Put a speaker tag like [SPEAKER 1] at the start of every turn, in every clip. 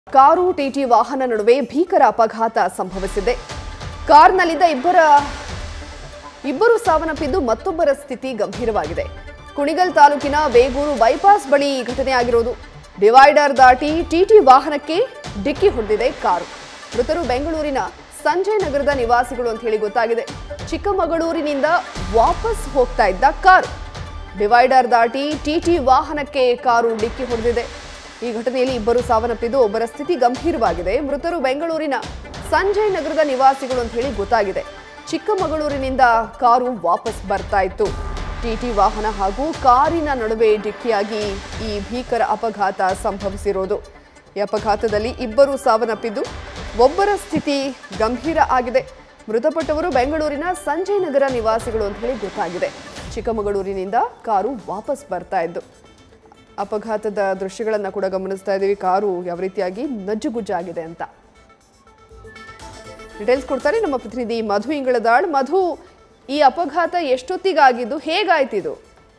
[SPEAKER 1] Car TT ವಾಹನ ನಡುವೆ ಭೀಕರ ಅಪಘಾತ ಸಂಭವಿಸಿದೆ ಕಾರ್ನಲ್ಲಿದ್ದ ಇಬ್ಬರ ಇಬ್ಬರು ಸಾವನ್ನಪ್ಪಿದ್ದು ಮತ್ತೊಬ್ಬರ ಸ್ಥಿತಿ ಗಂಭೀರವಾಗಿದೆ ಕುಣಿಗಲ್ ತಾಲೂಕಿನ ಬೇಗೂರು ಬೈಪಾಸ್ ಬಳಿ ಈ ಘಟನೆ ಆಗಿರೋದು ಡಿವೈಡರ್ ದಾಟಿ ಟಿಟಿ ವಾಹನಕ್ಕೆ ಡಿಕ್ಕಿ ಹೊಡೆದಿದೆ ಕಾರು ಮೃತರು ಬೆಂಗಳೂರಿನ ಸಂಜಯ್ ನಗರದ ನಿವಾಸಿಗಳು ಅಂತ ಹೇಳಿ ಗೊತ್ತಾಗಿದೆ ಚಿಕ್ಕಮಗಳೂರಿನಿಂದ ವಾಪಸ್ ಹೋಗ್ತಾ ಇದ್ದ ಕಾರು ಡಿವೈಡರ್ ದಾಟಿ ಟಿಟಿ ವಾಹನಕ್ಕೆ ಕಾರು ಡಿಕ್ಕಿ ಹೊಡೆದಿದೆ ಈ ಘಟನೆಯಲ್ಲಿ ಇಬ್ಬರು ಸಾವನ್ನಪ್ಪಿದ್ದು ಒಬ್ಬರ ಸ್ಥಿತಿ ಗಂಭೀರವಾಗಿದೆ ಮೃತರು ಬೆಂಗಳೂರಿನ ಸಂಜಯ್ ನಗರದ ನಿವಾಸಿಗಳು ಅಂತ ಹೇಳಿ ಗೊತ್ತಾಗಿದೆ ಚಿಕ್ಕಮಗಳೂರಿನಿಂದ ಕಾರು ವಾಪಸ್ ಬರ್ತಾ ಇತ್ತು ಟಿಟಿ ವಾಹನ ಹಾಗೂ ಕಾರಿನ ನಡುವೆ ಡಿಕ್ಕಿಯಾಗಿ ಈ ಭೀಕರ ಅಪಘಾತ ಸಂಭವಿಸಿರೋದು ಈ ಅಪಘಾತದಲ್ಲಿ ಇಬ್ಬರು ಸಾವನ್ನಪ್ಪಿದ್ದು ಒಬ್ಬರ ಸ್ಥಿತಿ ಗಂಭೀರ ಆಗಿದೆ ಮೃತಪಟ್ಟವರು ಬೆಂಗಳೂರಿನ ಸಂಜಯ್ ನಗರ ನಿವಾಸಿಗಳು ಅಂತ ಹೇಳಿ ಗೊತ್ತಾಗಿದೆ ಚಿಕ್ಕಮಗಳೂರಿನಿಂದ ಕಾರು ವಾಪಸ್ ಬರ್ತಾ ಇದ್ದು ಅಪಘಾತದ ದೃಶ್ಯಗಳನ್ನ ಕೂಡ ಗಮನಿಸ್ತಾ ಇದ್ದೀವಿ ಕಾರು ಯಾವ ರೀತಿಯಾಗಿ ನಜ್ಜುಗುಜ್ಜಾಗಿದೆ ಅಂತ ಡೀಟೇಲ್ಸ್ ಕೊಡ್ತಾರೆ ನಮ್ಮ ಪ್ರತಿನಿಧಿ ಮಧು ಇಂಗಳದಾಳ್ ಮಧು ಈ ಅಪಘಾತ ಎಷ್ಟೊತ್ತಿಗಾಗಿದ್ದು ಹೇಗಾಯ್ತಿದು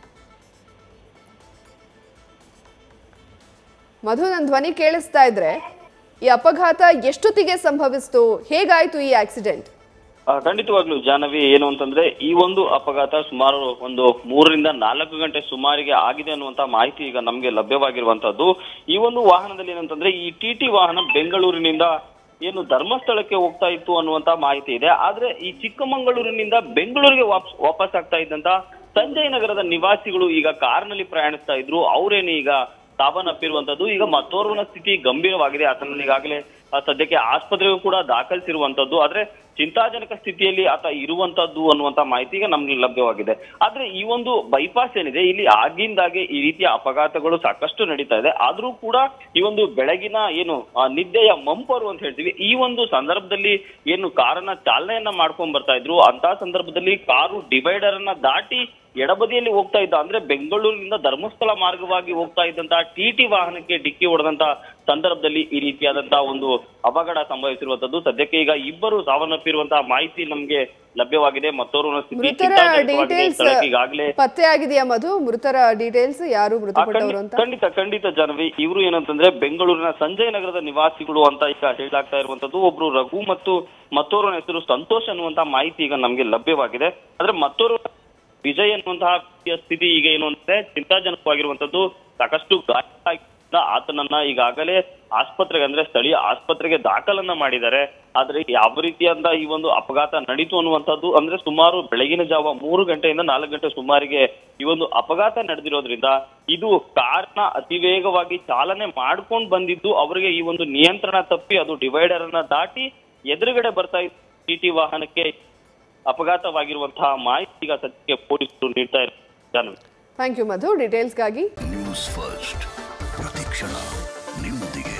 [SPEAKER 1] ಮಧು ನನ್ನ ಧ್ವನಿ ಕೇಳಿಸ್ತಾ ಇದ್ರೆ ಈ ಅಪಘಾತ ಎಷ್ಟೊತ್ತಿಗೆ ಸಂಭವಿಸ್ತು ಹೇಗಾಯ್ತು ಈ ಆಕ್ಸಿಡೆಂಟ್
[SPEAKER 2] ಆ, ಖಂಡಿತವಾಗ್ಲೂ ಜಾಹ್ನವಿ ಏನು ಅಂತಂದ್ರೆ ಈ ಒಂದು ಅಪಘಾತ ಸುಮಾರು ಒಂದು ಮೂರರಿಂದ ನಾಲ್ಕು ಗಂಟೆ ಸುಮಾರಿಗೆ ಆಗಿದೆ ಅನ್ನುವಂತ ಮಾಹಿತಿ ಈಗ ನಮ್ಗೆ ಲಭ್ಯವಾಗಿರುವಂತದ್ದು ಈ ಒಂದು ವಾಹನದಲ್ಲಿ ಏನಂತಂದ್ರೆ ಈ ಟಿ ಟಿ ವಾಹನ ಬೆಂಗಳೂರಿನಿಂದ ಏನು ಧರ್ಮಸ್ಥಳಕ್ಕೆ ಹೋಗ್ತಾ ಇತ್ತು ಅನ್ನುವಂತ ಮಾಹಿತಿ ಇದೆ ಆದ್ರೆ ಈ ಚಿಕ್ಕಮಗಳೂರಿನಿಂದ ಬೆಂಗಳೂರಿಗೆ ವಾಪಸ್ ವಾಪಸ್ ಆಗ್ತಾ ಇದ್ದಂತ ಸಂಜಯ್ ನಗರದ ನಿವಾಸಿಗಳು ಈಗ ಕಾರ್ನಲ್ಲಿ ಪ್ರಯಾಣಿಸ್ತಾ ಇದ್ರು ಅವರೇನು ಈಗ ಸಾವನ್ನಪ್ಪಿರುವಂತದ್ದು ಈಗ ಮತ್ತೋರ್ವನ ಸ್ಥಿತಿ ಗಂಭೀರವಾಗಿದೆ ಆತನನ್ನು ಈಗಾಗಲೇ ಆ, ಸದ್ಯಕ್ಕೆ ಆಸ್ಪತ್ರೆಗೂ ಕೂಡ ದಾಖಲಿಸಿರುವಂತದ್ದು ಆದ್ರೆ ಚಿಂತಾಜನಕ ಸ್ಥಿತಿಯಲ್ಲಿ ಆತ ಇರುವಂತದ್ದು ಅನ್ನುವಂತ ಮಾಹಿತಿ ಈಗ ನಮ್ಗೆ ಲಭ್ಯವಾಗಿದೆ ಆದ್ರೆ ಈ ಒಂದು ಬೈಪಾಸ್ ಏನಿದೆ ಇಲ್ಲಿ ಆಗಿಂದಾಗೆ ಈ ರೀತಿಯ ಅಪಘಾತಗಳು ಸಾಕಷ್ಟು ನಡೀತಾ ಇದೆ ಆದ್ರೂ ಕೂಡ ಈ ಒಂದು ಬೆಳಗಿನ ಏನು ಆ, ನಿದ್ದೆಯ ಮಂಪರು ಅಂತ ಹೇಳ್ತೀವಿ ಈ ಒಂದು ಸಂದರ್ಭದಲ್ಲಿ ಏನು ಕಾರನ್ನ ಚಾಲನೆಯನ್ನ ಮಾಡ್ಕೊಂಡ್ ಬರ್ತಾ ಇದ್ರು ಅಂತ ಸಂದರ್ಭದಲ್ಲಿ ಕಾರು ಡಿವೈಡರ್ ಅನ್ನ ದಾಟಿ ಎಡಬದಿಯಲ್ಲಿ ಹೋಗ್ತಾ ಇದ್ದ ಅಂದ್ರೆ ಬೆಂಗಳೂರಿನಿಂದ ಧರ್ಮಸ್ಥಳ ಮಾರ್ಗವಾಗಿ ಹೋಗ್ತಾ ಇದ್ದಂತಹ ಟಿಟಿ ವಾಹನಕ್ಕೆ ಡಿಕ್ಕಿ ಹೊಡೆದಂತ ಸಂದರ್ಭದಲ್ಲಿ ಈ ರೀತಿಯಾದಂತಹ ಒಂದು ಅವಘಡ ಸಂಭವಿಸಿರುವಂತದ್ದು ಸದ್ಯಕ್ಕೆ ಈಗ ಇಬ್ಬರು ಸಾವನ್ನಪ್ಪಿರುವಂತಹ ಮಾಹಿತಿ ನಮ್ಗೆ ಲಭ್ಯವಾಗಿದೆ ಮತ್ತೋರ್ವನ ಸ್ಥಿತಿ
[SPEAKER 1] ಮೃತರ
[SPEAKER 2] ಚಿಂತಾಜನಕವಾಗಿದೆ.
[SPEAKER 1] ಡೀಟೇಲ್ಸ್
[SPEAKER 2] ಸ್ಥಳಕ್ಕೆ ಈಗಾಗಲೇ
[SPEAKER 1] ಪತ್ತೆ ಆಗಿದೆಯಾ ಮಧು ಮೃತರ ಡೀಟೇಲ್ಸ್ ಯಾರು
[SPEAKER 2] ಆ,
[SPEAKER 1] ಮೃತಪಟ್ಟವರು
[SPEAKER 2] ಖಂಡಿ-
[SPEAKER 1] ಅಂತ
[SPEAKER 2] ಖಂಡಿತ ಖಂಡಿತ ಜಾಹ್ನವಿ ಇವರು ಏನಂತಂದ್ರೆ ಬೆಂಗಳೂರಿನ ಸಂಜಯ್ ನಗರದ ನಿವಾಸಿಗಳು ಅಂತ ಈಗ ಹೇಳಲಾಗ್ತಾ ಇರುವಂತದ್ದು ಒಬ್ರು ರಘು ಮತ್ತು ಮತ್ತೋರ್ವನ ಹೆಸರು ಸಂತೋಷ್ ಅನ್ನುವಂತ ಮಾಹಿತಿ ಈಗ ನಮ್ಗೆ ಲಭ್ಯವಾಗಿದೆ ಆದ್ರೆ ಮತ್ತೋರ್ವ ವಿಜಯ್ ಅನ್ನುವಂತಹ ವ್ಯಕ್ತಿಯ ಸ್ಥಿತಿ ಈಗ ಏನು ಅಂದ್ರೆ ಚಿಂತಾಜನಕವಾಗಿರುವಂತದ್ದು ಸಾಕಷ್ಟು ಗಾಯ ಆಗಿದ್ದರಿಂದ ಆತನನ್ನ ಈಗಾಗಲೇ ಆಸ್ಪತ್ರೆಗೆ ಅಂದ್ರೆ ಸ್ಥಳೀಯ ಆಸ್ಪತ್ರೆಗೆ ದಾಖಲನ್ನ ಮಾಡಿದ್ದಾರೆ ಆದ್ರೆ ಯಾವ ರೀತಿಯಾದ ಈ ಒಂದು ಅಪಘಾತ ನಡೀತು ಅನ್ನುವಂಥದ್ದು ಅಂದ್ರೆ ಸುಮಾರು ಬೆಳಗಿನ ಜಾವ ಮೂರು ಗಂಟೆಯಿಂದ ನಾಲ್ಕು ಗಂಟೆ ಸುಮಾರಿಗೆ ಈ ಒಂದು ಅಪಘಾತ ನಡೆದಿರೋದ್ರಿಂದ ಇದು ಕಾರ್ನ ಅತಿ ವೇಗವಾಗಿ ಚಾಲನೆ ಮಾಡ್ಕೊಂಡು ಬಂದಿದ್ದು ಅವರಿಗೆ ಈ ಒಂದು ನಿಯಂತ್ರಣ ತಪ್ಪಿ ಅದು ಡಿವೈಡರ್ ಅನ್ನ ದಾಟಿ ಎದುರುಗಡೆ ಬರ್ತಾ ಇದ್ದ ಟಿಟಿ ವಾಹನಕ್ಕೆ ಅಪಘಾತವಾಗಿರುವಂತಹ ಮಾಹಿತಿ ಈಗ ಸದ್ಯಕ್ಕೆ ಪೊಲೀಸರು ನೀಡ್ತಾ ಇದ್ದಾರೆ
[SPEAKER 1] ಥ್ಯಾಂಕ್ ಯು ಮಧು ಡೀಟೇಲ್ಸ್ಗಾಗಿ
[SPEAKER 3] ನ್ಯೂಸ್ ಫಸ್ಟ್ ಪ್ರತಿಕ್ಷಣ ನಿಮ್ಮೊಂದಿಗೆ